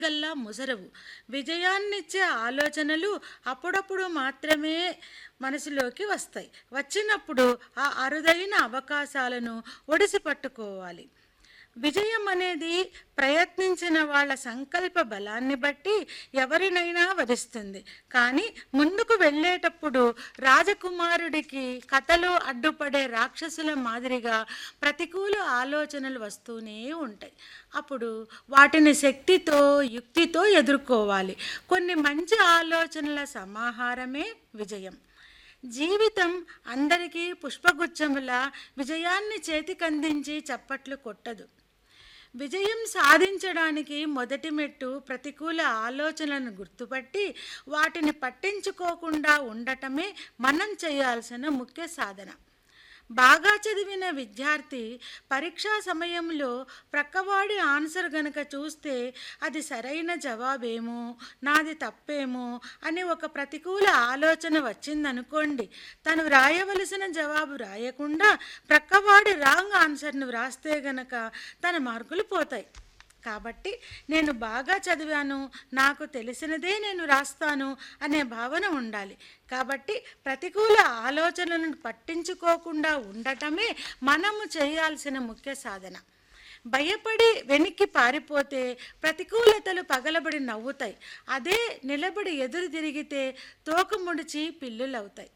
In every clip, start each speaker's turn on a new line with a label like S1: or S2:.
S1: గల్లా ముసరవు విజయాన్నిచ్చే ఆలోచనలు అప్పుడప్పుడు మాత్రమే మనసులోకి వస్తాయి వచ్చినప్పుడు ఆ అరుదైన అవకాశాలను ఒడిసి పట్టుకోవాలి విజయం అనేది ప్రయత్నించిన వాళ్ళ సంకల్ప బలాన్ని బట్టి ఎవరినైనా వరిస్తుంది కానీ ముందుకు వెళ్ళేటప్పుడు రాజకుమారుడికి కథలో అడ్డుపడే రాక్షసుల మాదిరిగా ప్రతికూల ఆలోచనలు వస్తూనే ఉంటాయి అప్పుడు వాటిని శక్తితో యుక్తితో ఎదుర్కోవాలి కొన్ని మంచి ఆలోచనల సమాహారమే విజయం జీవితం అందరికీ పుష్పగుచ్చములా విజయాన్ని చేతికందించి చప్పట్లు కొట్టదు విజయం సాధించడానికి మొదటి మెట్టు ప్రతికూల ఆలోచనలను గుర్తుపట్టి వాటిని పట్టించుకోకుండా ఉండటమే మనం చేయాల్సిన ముఖ్య సాధన బాగా చదివిన విద్యార్థి పరీక్షా సమయంలో ప్రక్కవాడి ఆన్సర్ గనక చూస్తే అది సరైన జవాబేమో నాది తప్పేమో అని ఒక ప్రతికూల ఆలోచన వచ్చిందనుకోండి తను వ్రాయవలసిన జవాబు రాయకుండా ప్రక్కవాడి రాంగ్ ఆన్సర్ను వ్రాస్తే గనక తన మార్కులు పోతాయి కాబట్టి నేను బాగా చదివాను నాకు తెలిసినదే నేను రాస్తాను అనే భావన ఉండాలి కాబట్టి ప్రతికూల ఆలోచనలను పట్టించుకోకుండా ఉండటమే మనము చేయాల్సిన ముఖ్య సాధన భయపడి వెనక్కి పారిపోతే ప్రతికూలతలు పగలబడి నవ్వుతాయి అదే నిలబడి ఎదురు తిరిగితే తోక ముడిచి పిల్లులవుతాయి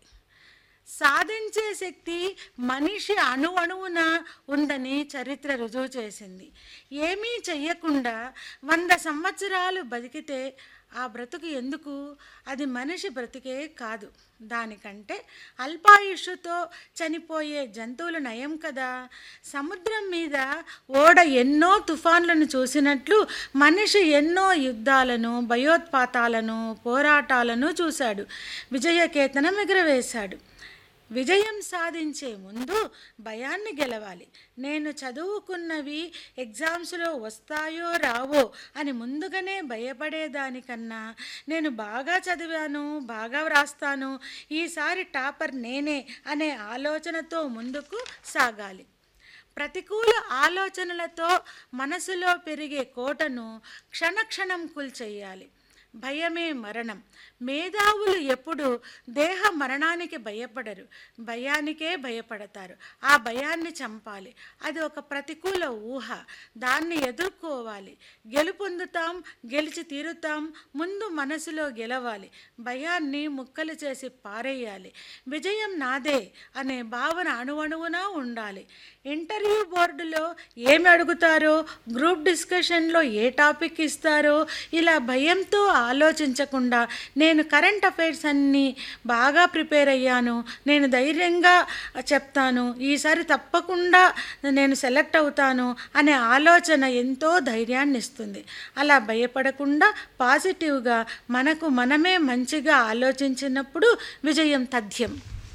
S1: సాధించే శక్తి మనిషి అణు అణువున ఉందని చరిత్ర రుజువు చేసింది ఏమీ చెయ్యకుండా వంద సంవత్సరాలు బతికితే ఆ బ్రతుకు ఎందుకు అది మనిషి బ్రతికే కాదు దానికంటే అల్పాయుష్తో చనిపోయే జంతువులు నయం కదా సముద్రం మీద ఓడ ఎన్నో తుఫాన్లను చూసినట్లు మనిషి ఎన్నో యుద్ధాలను భయోత్పాతాలను పోరాటాలను చూశాడు విజయకేతనం ఎగురవేశాడు విజయం సాధించే ముందు భయాన్ని గెలవాలి నేను చదువుకున్నవి ఎగ్జామ్స్లో వస్తాయో రావో అని ముందుగానే భయపడేదానికన్నా నేను బాగా చదివాను బాగా వ్రాస్తాను ఈసారి టాపర్ నేనే అనే ఆలోచనతో ముందుకు సాగాలి ప్రతికూల ఆలోచనలతో మనసులో పెరిగే కోటను క్షణక్షణం కూల్చేయాలి భయమే మరణం మేధావులు ఎప్పుడు దేహ మరణానికి భయపడరు భయానికే భయపడతారు ఆ భయాన్ని చంపాలి అది ఒక ప్రతికూల ఊహ దాన్ని ఎదుర్కోవాలి గెలుపొందుతాం గెలిచి తీరుతాం ముందు మనసులో గెలవాలి భయాన్ని ముక్కలు చేసి పారేయాలి విజయం నాదే అనే భావన అణువణువునా ఉండాలి ఇంటర్వ్యూ బోర్డులో ఏమి అడుగుతారో గ్రూప్ డిస్కషన్లో ఏ టాపిక్ ఇస్తారో ఇలా భయంతో ఆలోచించకుండా నేను కరెంట్ అఫైర్స్ అన్నీ బాగా ప్రిపేర్ అయ్యాను నేను ధైర్యంగా చెప్తాను ఈసారి తప్పకుండా నేను సెలెక్ట్ అవుతాను అనే ఆలోచన ఎంతో ధైర్యాన్ని ఇస్తుంది అలా భయపడకుండా పాజిటివ్గా మనకు మనమే మంచిగా ఆలోచించినప్పుడు విజయం తథ్యం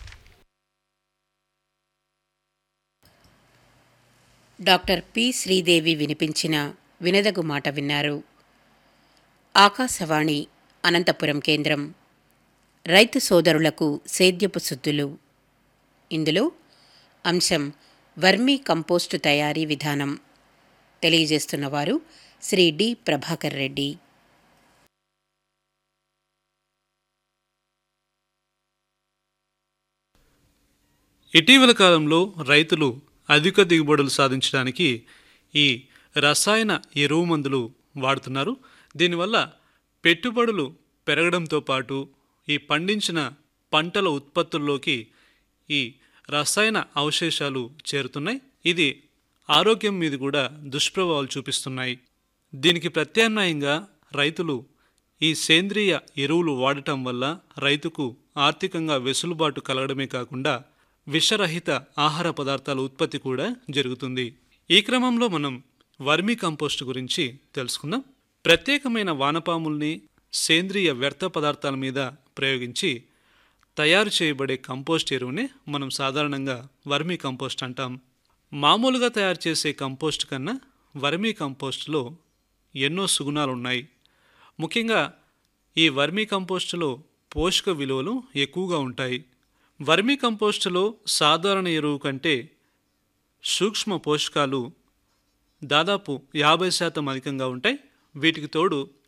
S2: డాక్టర్ పి శ్రీదేవి వినిపించిన వినదగు మాట విన్నారు ఆకాశవాణి అనంతపురం కేంద్రం రైతు సోదరులకు సేద్యపు సుద్దులు ఇందులో అంశం వర్మీ కంపోస్టు తయారీ విధానం తెలియజేస్తున్నవారు శ్రీ డి ప్రభాకర్ రెడ్డి
S3: ఇటీవల కాలంలో రైతులు అధిక దిగుబడులు సాధించడానికి ఈ రసాయన ఎరువు మందులు వాడుతున్నారు దీనివల్ల పెట్టుబడులు పెరగడంతో పాటు ఈ పండించిన పంటల ఉత్పత్తుల్లోకి ఈ రసాయన అవశేషాలు చేరుతున్నాయి ఇది ఆరోగ్యం మీద కూడా దుష్ప్రభావాలు చూపిస్తున్నాయి దీనికి ప్రత్యామ్నాయంగా రైతులు ఈ సేంద్రియ ఎరువులు వాడటం వల్ల రైతుకు ఆర్థికంగా వెసులుబాటు కలగడమే కాకుండా విషరహిత ఆహార పదార్థాల ఉత్పత్తి కూడా జరుగుతుంది ఈ క్రమంలో మనం వర్మీ కంపోస్ట్ గురించి తెలుసుకుందాం ప్రత్యేకమైన వానపాముల్ని సేంద్రియ వ్యర్థ పదార్థాల మీద ప్రయోగించి తయారు చేయబడే కంపోస్ట్ ఎరువుని మనం సాధారణంగా వర్మీ కంపోస్ట్ అంటాం మామూలుగా తయారు చేసే కంపోస్ట్ కన్నా వర్మీ కంపోస్ట్లో ఎన్నో సుగుణాలు ఉన్నాయి ముఖ్యంగా ఈ వర్మీ కంపోస్టులో పోషక విలువలు ఎక్కువగా ఉంటాయి వర్మీ కంపోస్టులో సాధారణ ఎరువు కంటే సూక్ష్మ పోషకాలు దాదాపు యాభై శాతం అధికంగా ఉంటాయి వీటికి తోడు